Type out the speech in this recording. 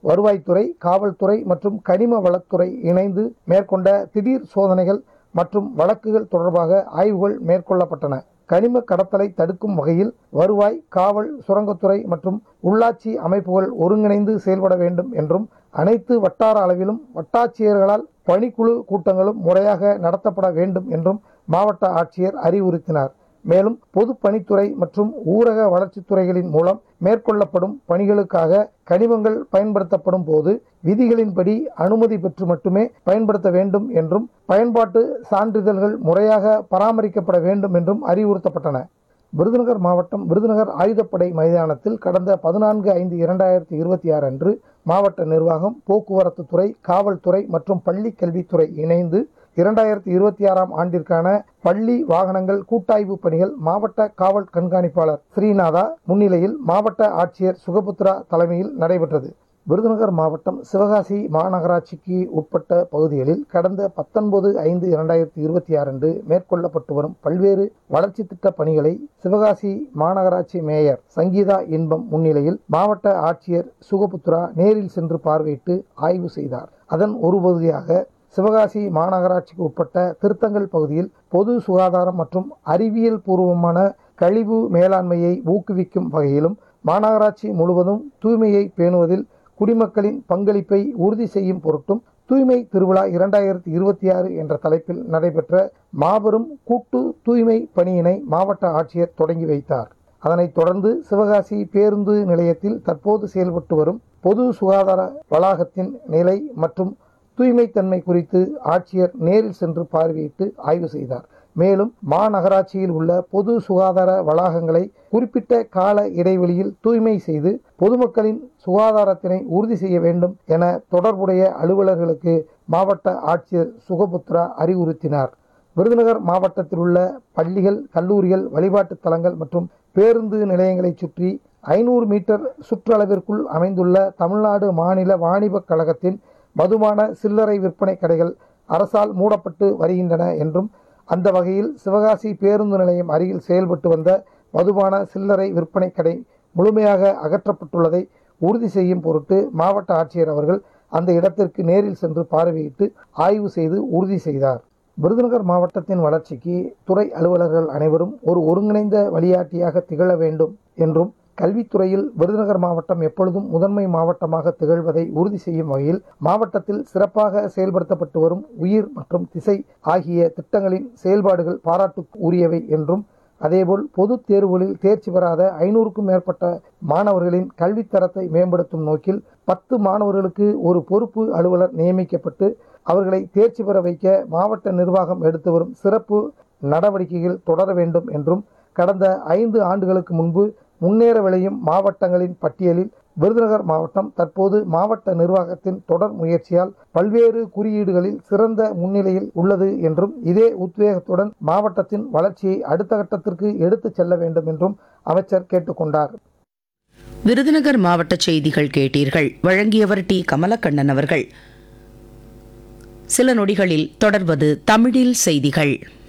வருவாய்த்துறை காவல்துறை மற்றும் கனிம வளத்துறை இணைந்து மேற்கொண்ட திடீர் சோதனைகள் மற்றும் வழக்குகள் தொடர்பாக ஆய்வுகள் மேற்கொள்ளப்பட்டன கனிம கடத்தலை தடுக்கும் வகையில் வருவாய் காவல் சுரங்கத்துறை மற்றும் உள்ளாட்சி அமைப்புகள் ஒருங்கிணைந்து செயல்பட வேண்டும் என்றும் அனைத்து வட்டார அளவிலும் வட்டாட்சியர்களால் பணிக்குழு கூட்டங்களும் முறையாக நடத்தப்பட வேண்டும் என்றும் மாவட்ட ஆட்சியர் அறிவுறுத்தினார் மேலும் பொதுப்பணித்துறை மற்றும் ஊரக வளர்ச்சித் துறைகளின் மூலம் மேற்கொள்ளப்படும் பணிகளுக்காக கனிமங்கள் பயன்படுத்தப்படும் போது விதிகளின்படி அனுமதி பெற்று மட்டுமே பயன்படுத்த வேண்டும் என்றும் பயன்பாட்டு சான்றிதழ்கள் முறையாக பராமரிக்கப்பட வேண்டும் என்றும் அறிவுறுத்தப்பட்டன விருதுநகர் மாவட்டம் விருதுநகர் ஆயுதப்படை மைதானத்தில் கடந்த பதினான்கு ஐந்து இரண்டாயிரத்தி இருபத்தி ஆறு அன்று மாவட்ட நிர்வாகம் போக்குவரத்து துறை காவல்துறை மற்றும் பள்ளி கல்வித்துறை இணைந்து இரண்டாயிரத்தி இருபத்தி ஆறாம் ஆண்டிற்கான பள்ளி வாகனங்கள் கூட்டாய்வு பணிகள் மாவட்ட காவல் கண்காணிப்பாளர் ஸ்ரீநாதா முன்னிலையில் மாவட்ட ஆட்சியர் சுகபுத்ரா தலைமையில் நடைபெற்றது விருதுநகர் மாவட்டம் சிவகாசி மாநகராட்சிக்கு உட்பட்ட பகுதிகளில் கடந்த பத்தொன்பது ஐந்து இரண்டாயிரத்தி இருபத்தி ஆறு அன்று மேற்கொள்ளப்பட்டு வரும் பல்வேறு வளர்ச்சி திட்ட பணிகளை சிவகாசி மாநகராட்சி மேயர் சங்கீதா இன்பம் முன்னிலையில் மாவட்ட ஆட்சியர் சுகபுத்ரா நேரில் சென்று பார்வையிட்டு ஆய்வு செய்தார் அதன் ஒரு பகுதியாக சிவகாசி மாநகராட்சிக்கு உட்பட்ட திருத்தங்கல் பகுதியில் பொது சுகாதாரம் மற்றும் அறிவியல் பூர்வமான கழிவு மேலாண்மையை ஊக்குவிக்கும் வகையிலும் மாநகராட்சி முழுவதும் தூய்மையை பேணுவதில் குடிமக்களின் பங்களிப்பை உறுதி செய்யும் பொருட்டும் தூய்மை திருவிழா இரண்டாயிரத்தி இருபத்தி ஆறு என்ற தலைப்பில் நடைபெற்ற மாபெரும் கூட்டு தூய்மை பணியினை மாவட்ட ஆட்சியர் தொடங்கி வைத்தார் அதனைத் தொடர்ந்து சிவகாசி பேருந்து நிலையத்தில் தற்போது செயல்பட்டு வரும் பொது சுகாதார வளாகத்தின் நிலை மற்றும் தூய்மைத்தன்மை குறித்து ஆட்சியர் நேரில் சென்று பார்வையிட்டு ஆய்வு செய்தார் மேலும் மாநகராட்சியில் உள்ள பொது சுகாதார வளாகங்களை குறிப்பிட்ட கால இடைவெளியில் தூய்மை செய்து பொதுமக்களின் சுகாதாரத்தினை உறுதி செய்ய வேண்டும் என தொடர்புடைய அலுவலர்களுக்கு மாவட்ட ஆட்சியர் சுகபுத்ரா அறிவுறுத்தினார் விருதுநகர் மாவட்டத்தில் உள்ள பள்ளிகள் கல்லூரிகள் வழிபாட்டுத் தலங்கள் மற்றும் பேருந்து நிலையங்களை சுற்றி ஐநூறு மீட்டர் சுற்றளவிற்குள் அமைந்துள்ள தமிழ்நாடு மாநில வாணிபக் கழகத்தின் மதுபான சில்லறை விற்பனை கடைகள் அரசால் மூடப்பட்டு வருகின்றன என்றும் அந்த வகையில் சிவகாசி பேருந்து நிலையம் அருகில் செயல்பட்டு வந்த மதுபான சில்லறை விற்பனை கடை முழுமையாக அகற்றப்பட்டுள்ளதை உறுதி செய்யும் பொருட்டு மாவட்ட ஆட்சியர் அவர்கள் அந்த இடத்திற்கு நேரில் சென்று பார்வையிட்டு ஆய்வு செய்து உறுதி செய்தார் விருதுநகர் மாவட்டத்தின் வளர்ச்சிக்கு துறை அலுவலர்கள் அனைவரும் ஒரு ஒருங்கிணைந்த வழிகாட்டியாக திகழ வேண்டும் என்றும் கல்வித்துறையில் விருதுநகர் மாவட்டம் எப்பொழுதும் முதன்மை மாவட்டமாக திகழ்வதை உறுதி செய்யும் வகையில் மாவட்டத்தில் சிறப்பாக செயல்படுத்தப்பட்டு வரும் உயிர் மற்றும் திசை ஆகிய திட்டங்களின் செயல்பாடுகள் பாராட்டு உரியவை என்றும் அதேபோல் பொதுத் தேர்வுகளில் தேர்ச்சி பெறாத ஐநூறுக்கும் மேற்பட்ட மாணவர்களின் கல்வித்தரத்தை மேம்படுத்தும் நோக்கில் பத்து மாணவர்களுக்கு ஒரு பொறுப்பு அலுவலர் நியமிக்கப்பட்டு அவர்களை தேர்ச்சி பெற வைக்க மாவட்ட நிர்வாகம் எடுத்து வரும் சிறப்பு நடவடிக்கைகள் தொடர வேண்டும் என்றும் கடந்த ஐந்து ஆண்டுகளுக்கு முன்பு முன்னேற விளையும் மாவட்டங்களின் பட்டியலில் விருதுநகர் மாவட்டம் தற்போது மாவட்ட நிர்வாகத்தின் தொடர் முயற்சியால் பல்வேறு குறியீடுகளில் சிறந்த முன்னிலையில் உள்ளது என்றும் இதே உத்வேகத்துடன் மாவட்டத்தின் வளர்ச்சியை அடுத்த கட்டத்திற்கு எடுத்துச் செல்ல வேண்டும் என்றும் அமைச்சர் கேட்டுக்கொண்டார் விருதுநகர் மாவட்ட செய்திகள் கேட்டீர்கள் வழங்கியவர் டி கமலக்கண்ணன் அவர்கள் சில நொடிகளில் தொடர்வது தமிழில் செய்திகள்